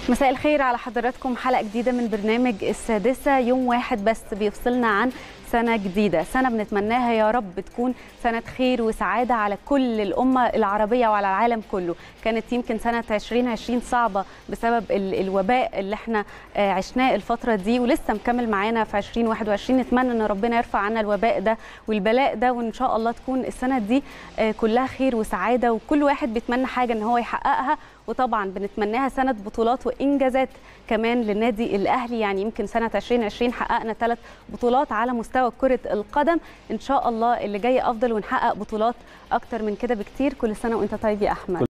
مساء الخير على حضراتكم حلقة جديدة من برنامج السادسة يوم واحد بس بيفصلنا عن سنة جديدة سنة بنتمناها يا رب تكون سنة خير وسعادة على كل الأمة العربية وعلى العالم كله كانت يمكن سنة 2020 صعبة بسبب ال- الوباء اللي احنا آه، عشناه الفترة دي ولسه مكمل معانا في 2021 نتمنى ان ربنا يرفع عنا الوباء ده والبلاء ده وان شاء الله تكون السنة دي آه، كلها خير وسعادة وكل واحد بيتمنى حاجة ان هو يحققها وطبعا بنتمناها سنة بطولات وإنجازات كمان للنادي الأهلي يعني يمكن سنة 2020 حققنا ثلاث بطولات على مستوى كرة القدم إن شاء الله اللي جاي أفضل ونحقق بطولات أكتر من كده بكتير كل سنة وأنت طيب يا أحمد